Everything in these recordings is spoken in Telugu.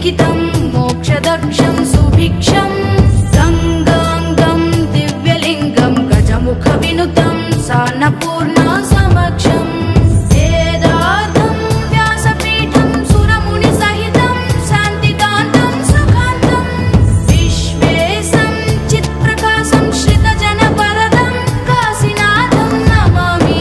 लिखितं मोक्षदक्षं सुभिक्षं गङ्गाङ्गं दिव्यलिङ्गं गजमुखविनुतं सान्नपूर्णा समक्षम् वेदार्थं व्यासपीठं सुरमुनिसहितं शान्तिकान्तं सुखान्तं विश्वेशं चित्प्रकाशं श्रितजनपरदं काशीनाथं नमामि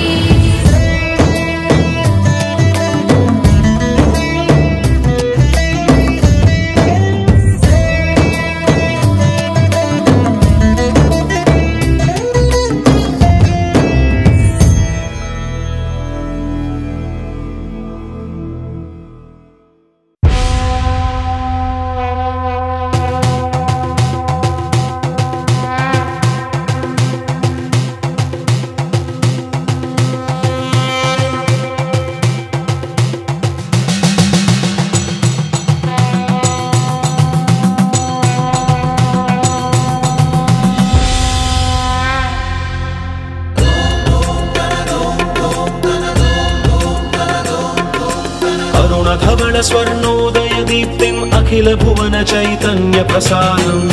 अरुणधवल स्वर्णोदय दीप्तिम् अखिल भुवन चैतन्य प्रसादम्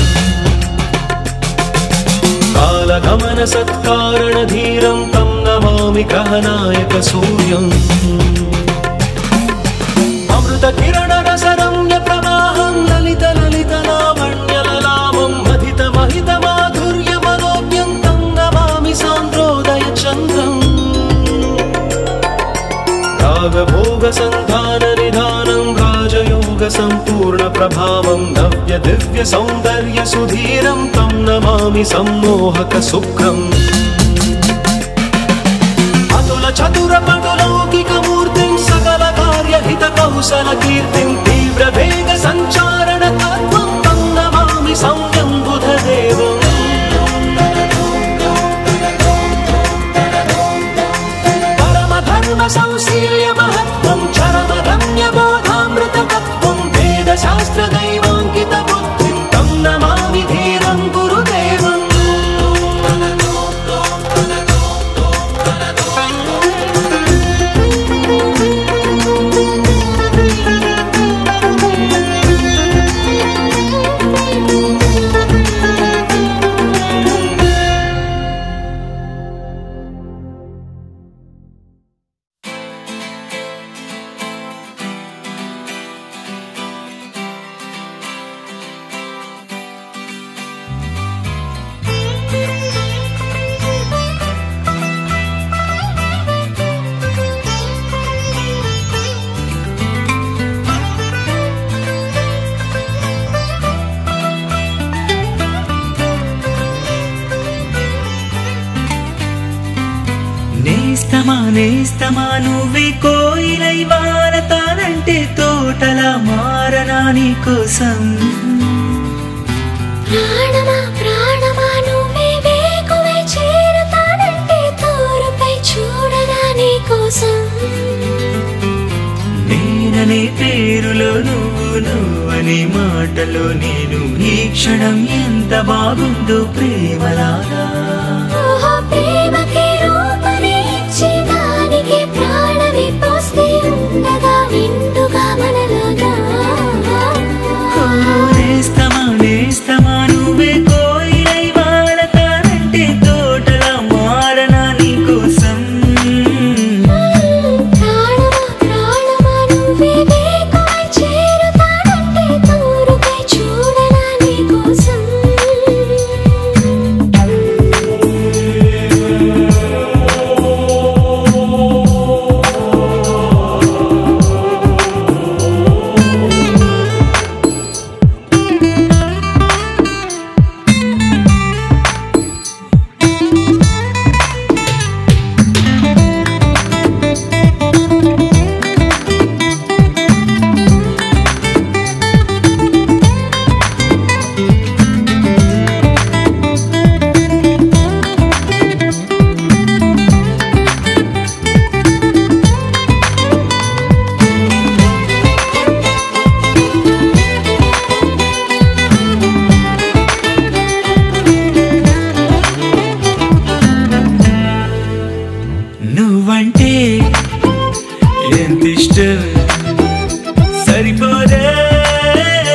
कालगमन सत्कारण धीरं तं नमामि गहनायक सूर्यम् अमृत किरण रसरम्य प्रवाहं ललित ललित लावण्यललामं महित महित माधुर्य मनोज्ञं तं नमामि सान्द्रोदय चन्द्रम् रागभोग सन्धान निधानं राजयोग सम्पूर्ण प्रभावं नव्य दिव्य सौन्दर्य सुधीरं तं नमामि सम्मोहक सुखम् अतुल चतुर पटुलौकिक मूर्तिं सकल कार्य हित कौशल कीर्तिं तीव्र वेग सञ्चारण तत्त्वं तं नमामि संयं बुधदेवम् परम धर्म संशील्य महत्त्वं चरम रम्य बोधामृत तत्त्वं वेद शास्त्र दैवाङ्कित बुद्धिं तं नमामि धीरं गुरुदेवम् నేస్తమా నేస్తమా నువ్వే కోయిలై వారతానంటే తోటలా మారనా నీ కోసం ప్రాణమా ప్రాణమా నువ్వే వేకువై చేరుతానంటే తోరుపై చూడనా నీ కోసం నేననే పేరులో నువ్వు నువ్వనే మాటలో నేను ఈ క్షణం ఎంత బాగుందో ప్రేమలాగా ఓహో ప్రేమకి రూపని ఇచ్చి దానికి ప్రాణమి పోస్తే ఉండగా నిండుగా మనలాగా ఓ నేస్తమా నేస్తమా నువ్వే కోయిలై వారతానంటే తోటలా మారనా నీ కోసం ప్రాణమా ప్రాణమా నువ్వే వేకువై చేరుతానంటే తోరుపై చూడనా నీ కోసం నువ్వంటే ఎంత ఇష్టం సరిపోదే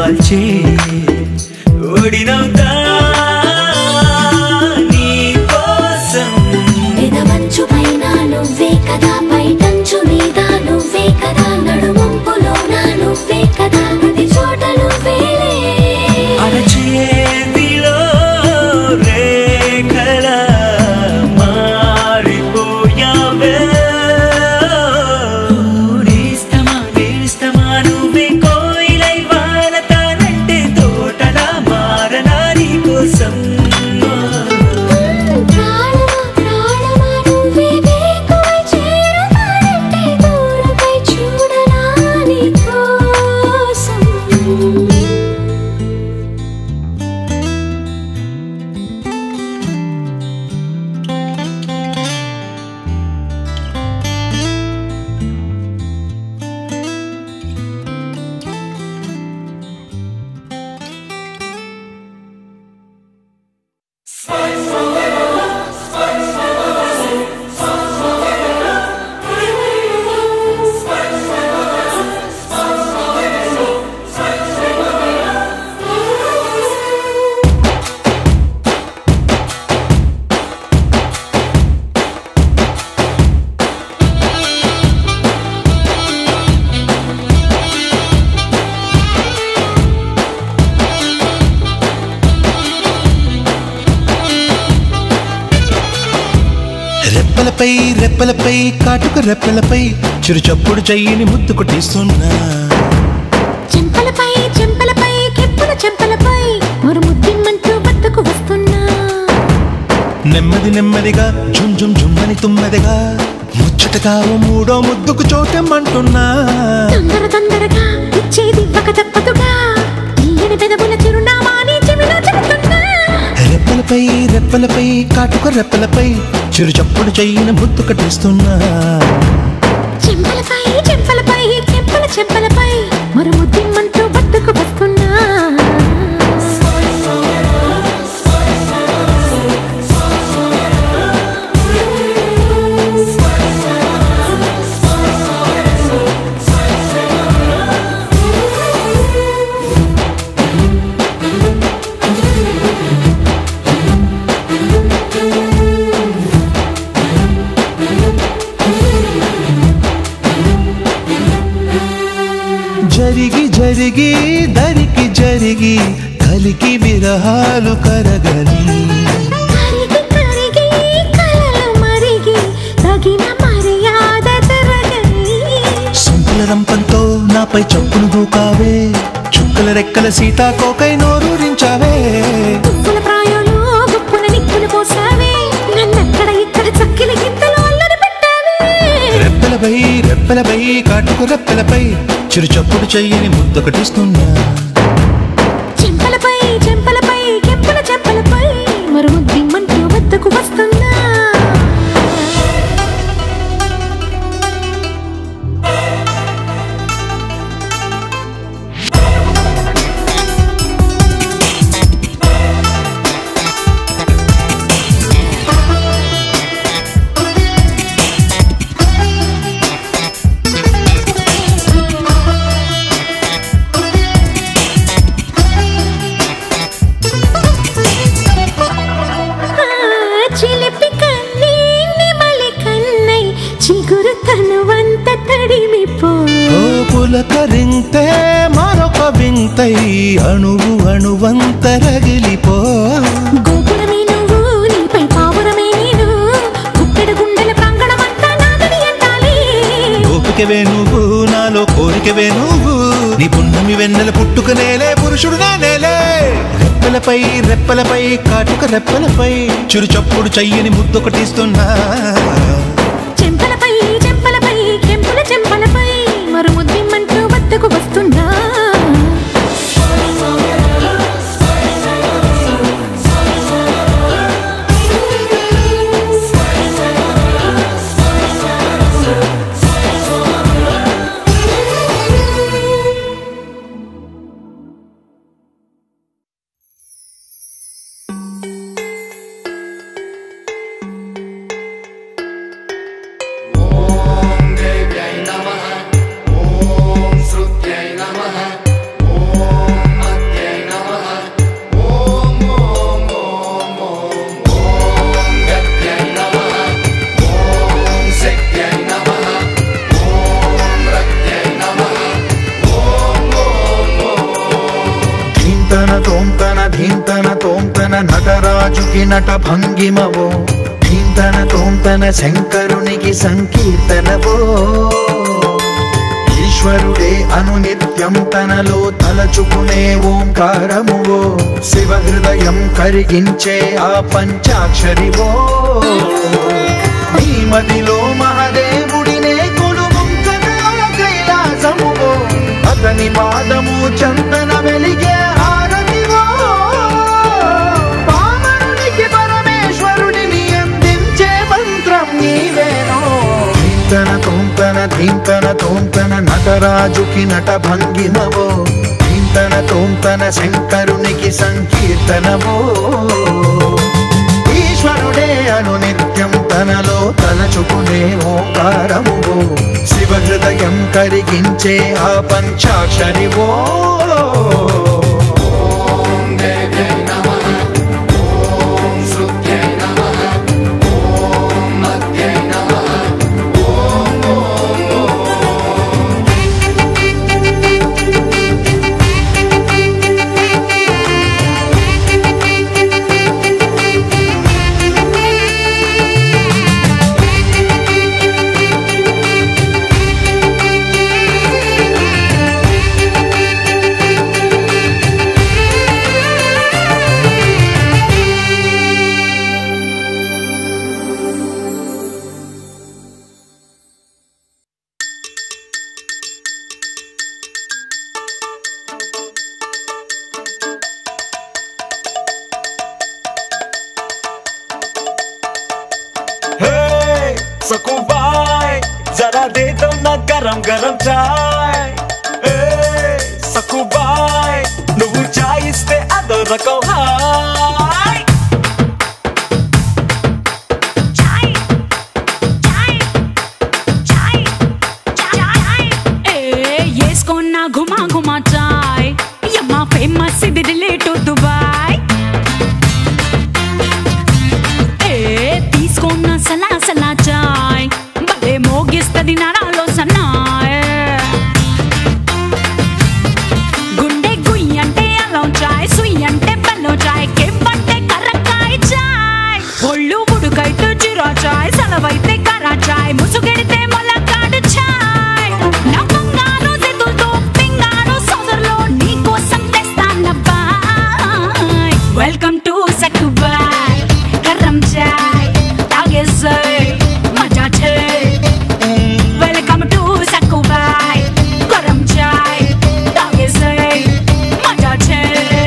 వాల్చే ఓడినవుతా నీ కోసం పెదవంచు పైన నువ్వే కదా పైటంచు మీద నువ్వే కదా నడుమంపులోన నువ్వే కదా ప్రతి చోట నువ్వేలే అరచేతిలో రేఖల మారిపోయావే నేస్తమా నేస్తమా నువ్వే కోయిలై వాలతానంటే తోటలా మారనా నీ కోసం ప్రాణమా ప్రాణమా నువ్వే వేకువై చేరుతానంటే దూరమై చూడనా నీ కోసం రెప్పలపై రెప్పలపై కాటుక రెప్పలపై చిరు చప్పుడు చెయ్యిని ముద్దు కొట్టిస్తున్నా చెంపలపై చెంపలపై కెప్పుల చెంపలపై మరు ముద్దిమ్మంటూ వద్దకు వస్తున్నా నెమ్మది నెమ్మదిగా జుమ్ జుమ్ జుమ్మని తుమ్మెదగా ముచ్చటగా ఓ మూడో ముద్దుకు చోటెమ్మంటున్నా తొందర తొందరగా ఇచ్చేది ఇవ్వక తప్పదుగా తీయని పెదవుల చిరునామాని చెవిలో చెబుతున్నా రెప్పలపై రెప్పలపై కాటుక రెప్పలపై చిరు చప్పుడు చెయ్యిని ముద్దు కట్టిస్తున్నా చెంపలపై చెంపలపై చెంపల చెంపలపై మరు ముద్దిమ్మంటూ వద్దకు వస్తున్నా జరిగి జరిగి దరికి జరిగి కలికి విరహాలు కరగని కరిగి కరిగి కలలు మరిగి తగిన మర్యాద తరగని సుంకుల రంపంతో నాపై చప్పును దూకావే చుక్కల రెక్కల సీతాకోకై నోరూరించావే పువ్వుల ప్రాయంలో గుప్పున నిప్పులు పోసావే నన్నక్కడ ఇక్కడ చక్కిల గింతలో అల్లరి పెట్టావే రెప్పలపై రెప్పలపై కాటుకు రెప్పలపై చిరు చప్పుడు చెయ్యని ముద్దొకటిస్తున్నా చెంపలపై చెంపలపై కెంపుల చెంపలపై మరు ముద్దిమ్మంటూ వద్దకు వస్తున్నా ఆ, చిలిపి కన్నీ నిమలి కన్నై చిగురు తనువంత తడిమిపో ఓ పులకరింతే మరొక వింతై అణువు అణువంత రగిలిపో గోపురమే నువ్వు నీపై పావురమే నేను గుప్పెడు గుండెల ప్రాంగణమంతా నాదని అంటాలి ఓపికవే నువ్వు నాలో కోరికవే నువ్వు నీ పున్నమి వెన్నెల పుట్టుకనేలే పురుషుడు నేలే రెప్పలపై రెప్పలపై కాటుక రెప్పలపై చిరు చప్పుడు చెయ్యని ముద్దొకటిస్తున్నా చెంపలపై చెంపలపై కెంపుల చెంపలపై మరు ముద్దిమ్మంటూ వద్దకు వస్తున్నా ॐ देव्यै नमः ॐ श्रुत्यै नमः ధీంతన తోంతన నటరాజుకి నట భంగిమవో ధీంతన తోంతన శంకరునికి సంకీర్తనవో ఈశ్వరుడే అనునిత్యం తనలో తలచుకునే ఓంకారమువో శివ హృదయం కరిగించే ఆ పంచాక్షరివో నీ మదిలో మహదేవుడినే కొలుముంచగా కైలాసమువో అతని పాదము చందన వెలిగే హారతివో పామరునికి పరమేశ్వరుడిని అందించే మంత్రం నీవేనో ధీంతన తోంతన ధీంతన తోంతన నటరాజుకి నట భంగిమవో ధీంతన తోంతన శంకరునికి సంకీర్తనవో ఈశ్వరుడే అనునిత్యం తనలో తలచుకునే ఓంకారమువో శివ హృదయం కరిగించే ఆ పంచాక్షరివో Hey, सकुबाई जरा दे दो ना गरम गरम चाय Hey, సకుబాయ్ నువ్వు చాయ్ ఇస్తే అదో రకం హాయ్ ए వేసుకున్న గుమా గుమా చాయ్ యమ్మా ఫేమస్ ఇది రిలేట్ దుబాయ్ ఏ తీసుకున్న సలా సలా చాయ్ భలే మోగిస్తది నరాలో సన్నాయ్ గుండె గుయ్యి అంటే అల్లం చాయ్ సుయ్యి అంటే బెల్లం చాయ్ కెంపంటే కర్రకాయ చాయ్ ఒళ్ళు ఉడుకైతే చిరా చాయ్ సెలవైతే కరా చాయ్ ముసుగెడితే మొలకాడు చాయ్ నా బంగారు చేతులతో పింగారు సోదరులో నీ కోసం తెస్తానబ్బాయ్ వెల్కమ్ టు సక్కుబాయ్ కర్రం చాయ్ తాగేసాయ్ మజా చాయ్ వెల్కమ్ టు సక్కుబాయ్ గరం చాయ్ తాగేసాయ్ మజా చాయ్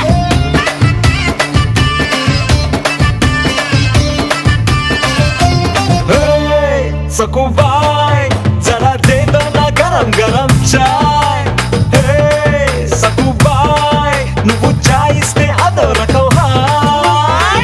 Hey, सकुबाई जरा दे दो ना गरम गरम చాయ్ Hey, సకుబాయ్ నువ్వు చాయ్ ఇస్తే అదో రకం హాయ్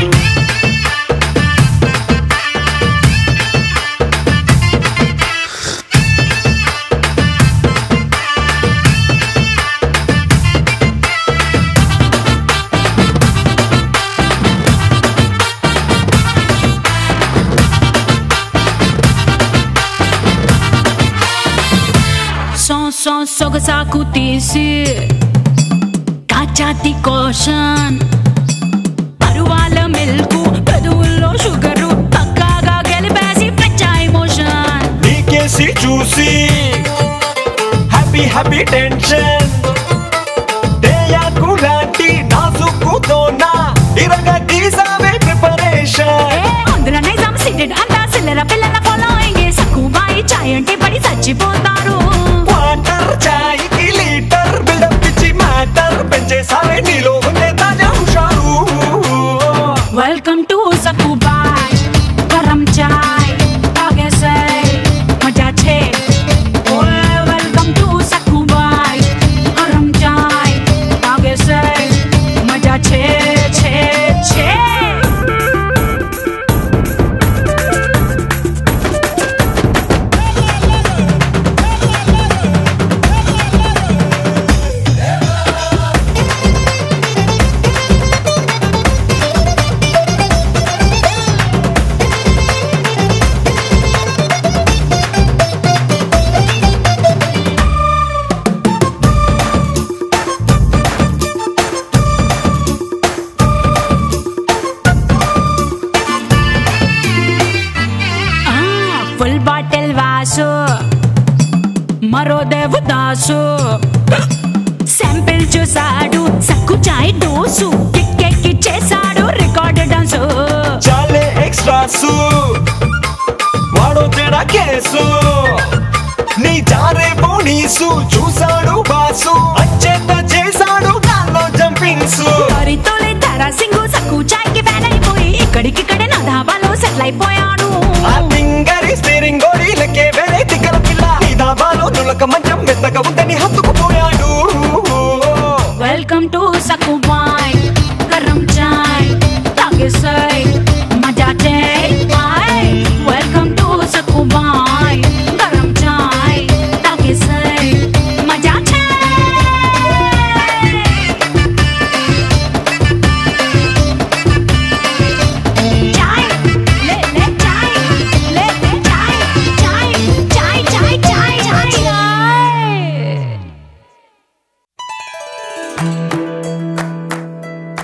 సో సో సొగసాకు తీసి కాచాతి కోషన్ పరువాల మిల్కు పెదవుల్లో షుగరు పక్కాగా గెలిపేసి పెచ్చా ఎమోషన్ నీకేసి చూసి హ్యాపీ హ్యాపీ టెన్షన్ తేయాకు లాంటి నాజుకుతోనా ఇరగ గీసావే ప్రిపరేషన్ అందులో నైజాం సీటెడ్ అంతా సిల్లర పిల్లల ఫాలోయింగ్ సక్కుబాయి చాయ్ అంటే పడి చచ్చిపోతారు వాటర్ చాయ్కి లీటర్ బిల్డప్ ఇచ్చి మ్యాటర్ పెంచేసావే నీలో ఉండే తాజా హుషారు వెల్కమ్ టు సక్కుబాయ్ గరం చాయ్ తాగేసే మజా చే వెల్కమ్ టు సక్కుబాయ్ గరం ఫుల్ బాటిల్ వాసు మరో దేవదాసు శాంపిల్ చూసాడు సక్కు చాయ్ డోసు కిక్కెక్కి చేశాడు రికార్డ్ డాన్సు చాలే ఎక్స్ట్రాసు వాడో తేడా కేసు నీ జారే పోనీసు చూసాడు బాసు అచ్చేత చేశాడు నాలో జంపింగ్స్ తొలి ధర సింగు సక్కు చాయ్ కి ఫ్యాన్ అయిపోయి ఇక్కడికిక్కడే నా ధాబాలో సెటిల్ అయిపోయాడు ఆ తింగరి స్టీరింగ్ గోడీలకే వేరే తిక్కల పిల్ల ఈ దాబాలో నులక మంచం మెత్తగా ఉందని హత్తుకుపోయాడు వెల్కమ్ టు సక్కు బాయ్ గరం చాయ్ తాగేసాయ్ మజా చేయి బాయ్ వెల్కమ్ టు సక్కు బాయ్ గరం చాయ్ తాగేసాయ్ మజా చేయి చాయ్ లే లే చాయ్ లే లే చాయ్ చాయ్ చాయ్ చాయ్ చాయ్ చాయ్ చాయ్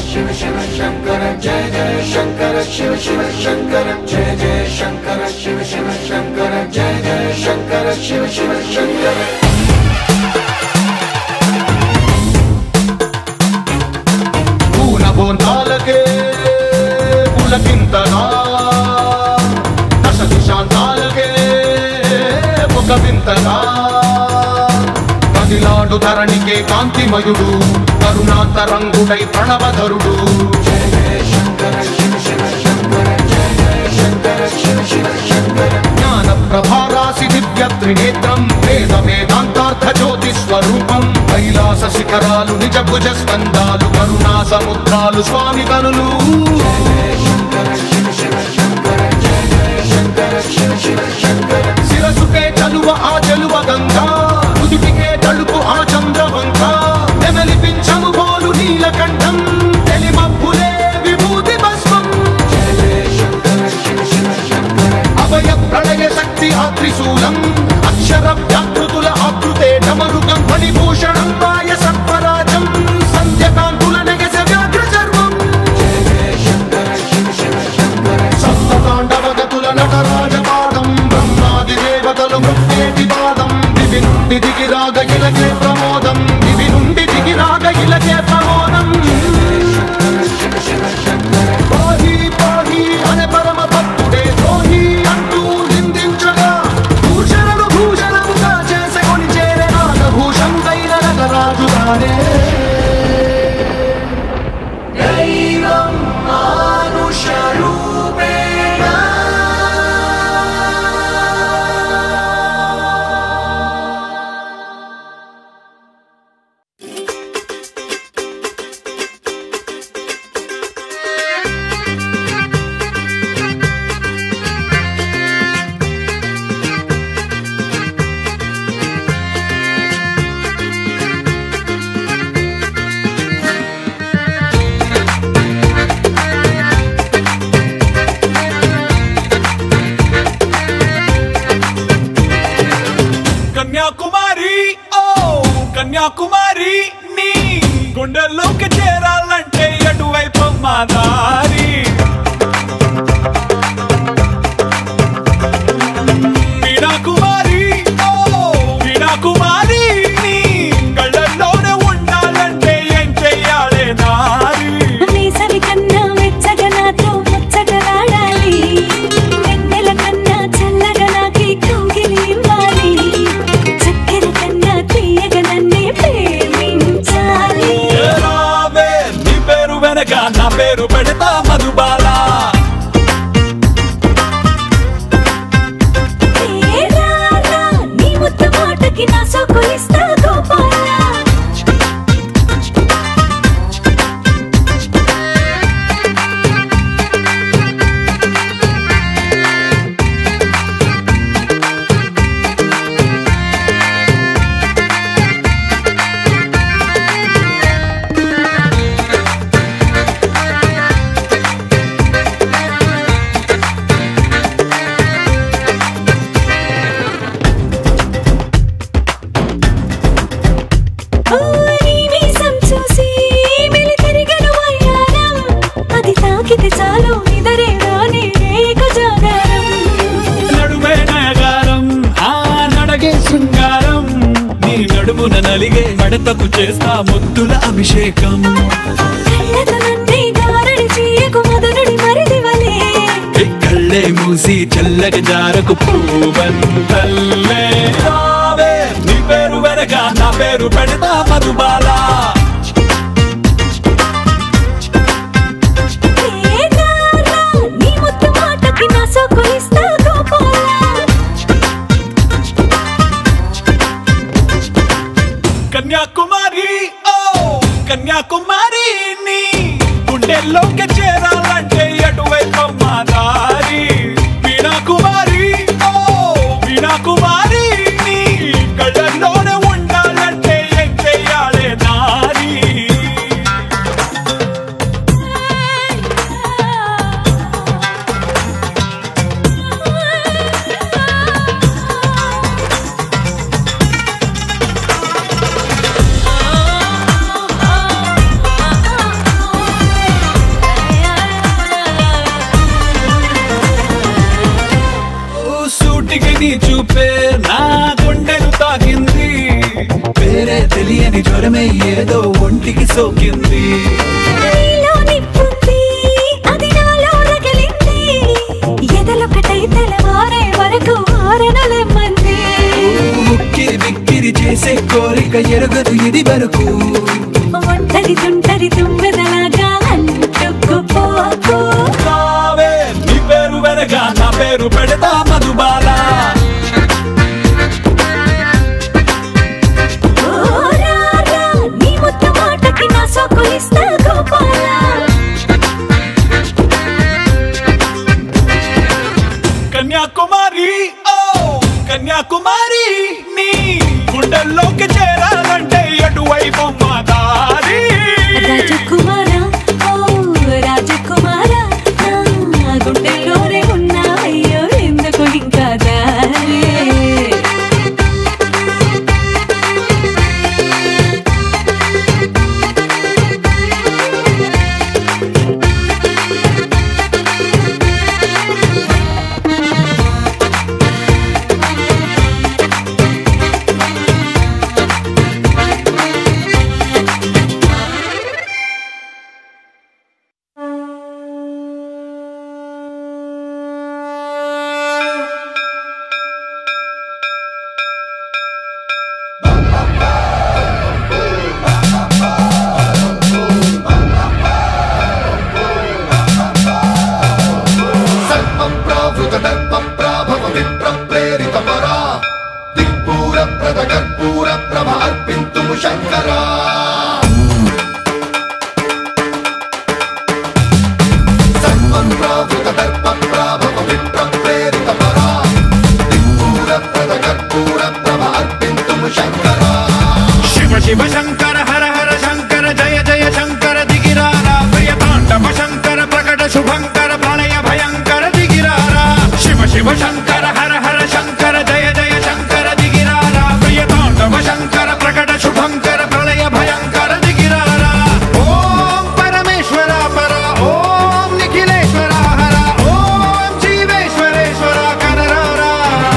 పూల బోందాలకే పులకింతగా దశ దిశాంతాలకే ఒక వింతగా కదిలాడు ధరణికే కాంతిమయుడు కరుణాంతరంగుడై ప్రణవధరుడు జ్ఞాన ప్రభారాసి దివ్య త్రినేత్రం వేద వేదాంతార్థ జ్యోతి స్వరూపం కైలాస శిఖరాలు నిజ భుజ స్కందాలు కరుణా సముద్రాలు స్వామి కనులు శిరసుకే చలువ ఆ చెలువ గంగా ముదుటికే తలుపు ఆ చంద్రవంక నెమలిపించము బోలు నీలకంఠం తెలిమబ్బులే విభూతి భస్మం అభయ ప్రళయ శక్తి ఆ త్రిశూలం అక్షర వ్యాకృతుల ఆకృతే డమరుకం ఫణిభూషణం మాయ సత్వరాజం సంధ్యకాంతుల నెగస వ్యాఘ్ర చర్మం సప్తతాండవగతుల నటరాజపాదం బ్రహ్మాది దేవతలు మృత్యేటి పాదం దివి నుండి దిగి రాగ ఇలకే ప్రమోదం దివి నుండి దిగి రాగ ఇలకే ప్రమోదం పాహి పాహి అనే పరమ భక్తుడే ద్రోహి అంటూ నిందించగా భూషణను భూషణముగా చేసుకొని చేరే నాగభూషం దైన నగరాజు రానే దైవం మానుష రూపేణ కన్యాకుమారి ఓ కన్యాకుమారి నీ గుండెల్లోకి చేరాలంటే ఎటువైపు మా దారి వీణాకుమారి ఓ వీణాకుమారి నీ కళ్ళల్లోనే ఉండాలంటే ఏం చెయ్యాలే నారి వేసవి కన్నా వెచ్చగా నాతో ముచ్చటలాడాలి వెన్నెల కన్నా చల్లగా నాకి కౌగిలి ఇవ్వాలి చక్కెర కన్నా తీయగా నన్నే ప్రేమించాలి ఏ రావే, నీ పేరు వెనక నా పేరు పెడతా మధుబాల ఏ రారా, నీ ముద్దు మాటకి నా సోకులిస్తా గోపాలా ఓ నీ మీసం చూసి మెలితిరిగెను వయ్యారం. అది తాకితే చాలు నిదరే రాని రేగ జాగారం నడుమే నయగారం ఆ నడగే శృంగారం నీ నడుమున నలిగే మడతకు చేస్తా ముద్దుల అభిషేకం కళ్ళతో నన్నే గారడి చేయకు మదనుడి మరిదివలే ఈ కళ్ళే మూసి చల్లగ జారకు పూవంతల్లే రావే, నీ పేరు వెనక నా పేరు పెడతా మధుబాల ఏ రారా, నీ ముద్దు మాటకి నా సోకులిస్తా గోపాలా కన్యాకుమారి ఓ కన్యాకుమారి నీ గుండెల్లోకి చేరాలంటే అటువైపు మా దారి వీణాకుమారి ఓ వీణాకుమారి నీ కళ్ళల్లోనే ఉండాలంటే ఏం చెయ్యాలే నారి ఆ నీ చూపే నా గుండెను తాకింది వేరే తెలియని జ్వరమే ఏదో ఒంటికి సోకింది నీలో నిప్పుంది, అది నాలో రగిలింది. ఎదలొకటై తెల్లవారే వరకు ఆరనలెమ్మంది. ఉక్కిరి బిక్కిరి చేసే కోరిక ఎరగదు ఇది వరకు ఒంటరి తుంటరి తుమ్మెదలాగా అంటుకుపోకు. రావే నీ పేరు వెనక నా పేరు పెడతా మధుబాల ఓ రారా, నీ ముద్దు మాటకి నా సోకులిస్తా గోపాలా. కన్యాకుమారి ఓ కన్యాకుమారి నీ గుండెల్లోకి చేరాలంటే ఎటువైపు మా దారి రాజకుమారా, ఓ రాజకుమారా, నా గుండెల్లోనే ఉన్నావయ్యో, ఎందుకు ఇంకా దారి సర్వం ప్రావృత దర్పం ప్రాభవ విప్రం ప్రేరిత పరా దిక్పూర ప్రద కర్పూర ప్రభ అర్పింతుము శంకరా సర్వం ప్రావృత దర్పం ప్రాభవ విప్రం ప్రేరిత పరా దిక్పూర ప్రద కర్పూర ప్రభ అర్పింతుము శంకరా శివ శివ శంకర హర హర శంకర జయ జయ శంకర దిగిరారా ప్రియ తాండవ శంకర ప్రకట శుభంకర ప్రళయ భయంకర దిగిరారా శివ శివ శంకర హర హర శంకర జయ జయ శంకర దిగిరారా ప్రియ తాండవ శంకర ప్రకట శుభంకర ప్రళయ భయంకర దిగిరారా ఓం పరమేశ్వర పర ఓం నిఖిలేశ్వర హర ఓం జీవేశ్వరేశ్వర కనరారా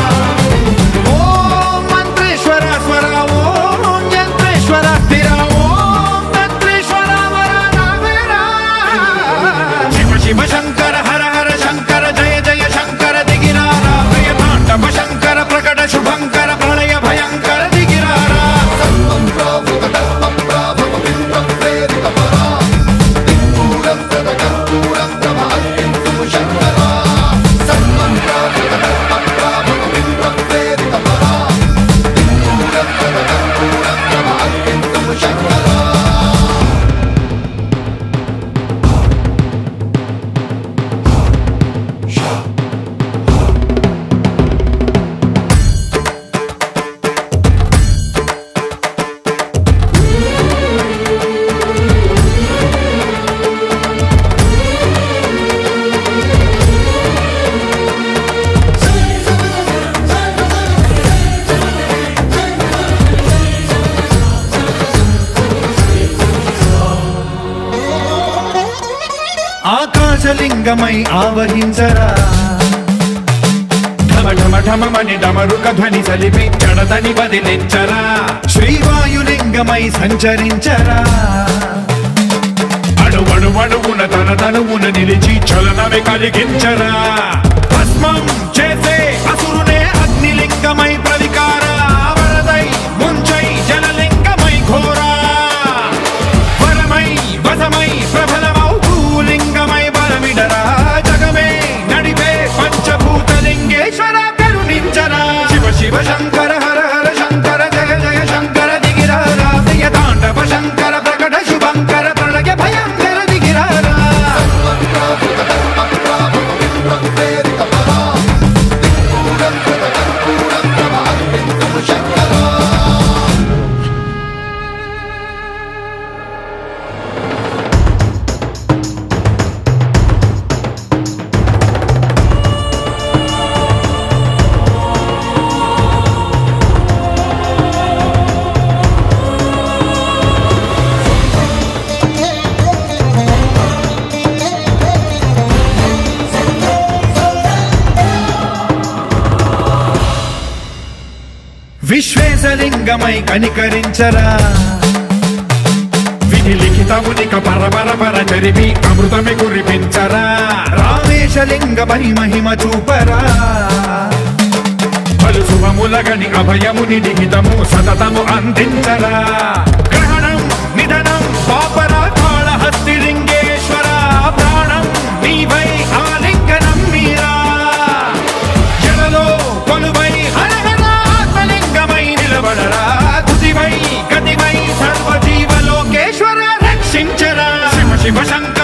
ఓం మంత్రేశ్వర స్వర ఓం యంత్రేశ్వర స్థిర ఓం తంత్రేశ్వర వర నావేరా శివ శివ శంకర హర హర శంకర జయ జయ శంకర దిగిరారా ప్రియ తాండవ శంకర ప్రకట శుభంకర ప్రళయ భయంకర దిగిరారా సర్వం ప్రావృత దర్పం ప్రాభవ విప్రం ప్రేరిత పరా దిక్పూర ప్రద కర్పూర ప్రభ అర్పింతుము శంకరా సర్వం ప్రావృత దర్పం ప్రాభవ విప్రం ప్రేరిత పరా దిక్పూర ప్రద కర్పూర ప్రభ అర్పింతుము శంకరా ఆకాశలింగమై ఆవహించరా ఢమ ఢమ ఢమమని డమరుక ధ్వని సలిపి జడతని వదిలించరా శ్రీవాయులింగమై సంచరించరా అణువణు అణువున తన తనువున నిలిచి చలనమే కలిగించరా భస్మం చేసే అసురునే అగ్నిలింగమై ప్రవికార వరదై ముంచై జలలింగమై ఘోరా వరమై వసమై ప్రబలమౌ భూలింగమై బలమిడరా జగమే నడిపే పంచభూతలింగేశ్వర కరుణించరా శివ శివ శంకర హర హర శంకర జయ జయ శంకర దిగిరారా ప్రియ తాండవ శంకర ప్రకట శుభంకర ప్రళయ భయంకర దిగిరారా సర్వం ప్రావృత దర్పం ప్రాభవ విప్రం ప్రేరిత శేషలింగమై కనికరించరా విధి లిఖితమునిక పరపర పర చరిమి అమృతమి కురిపించరా రామేశలింగమై మహిమ చూపరా పలు శుభములగని అభయముని నిహితము సతతము అందించరా గ్రహణం నిధనం పాపరా కాళహస్తి లింగేశ్వర ప్రాణం నీవై ఆలింగనం మీరా జలలో కొలువై హరహర ఆత్మలింగమై నిలబడరా తుదివై గతివై సర్వజీవలోకేశ్వర రక్షించరా శివ శివ శంకర